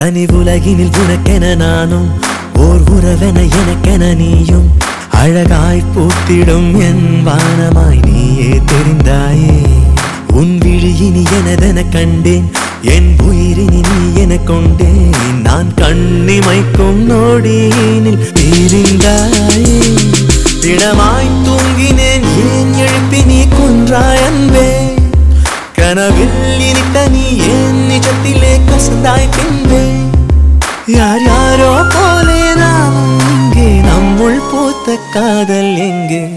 தனி உலகினில் உனக்கென நானும் ஓர் உறவென எனக்கென நீயும் அழகாய் பூத்திடும் என் வானமாய் நீயே தெரிந்தாயே உன் விழியினி எனதென கண்டேன் என் உயிரினி நீ என கொண்டேன் நான் கண்ணிமைக்கும் நொடியினில் பிரிந்தாயே திடமாய் தூங்கினேன் ஏன் எழுப்பி நீ கொன்றாய் அன்பே கனவில் இனித்த நீ ஏன் நிஜத்திலே கசந்தாய் பின்பே யார் யாரோ போலே நாமும் இங்கே நம்முள் பூத்த காதல் எங்கே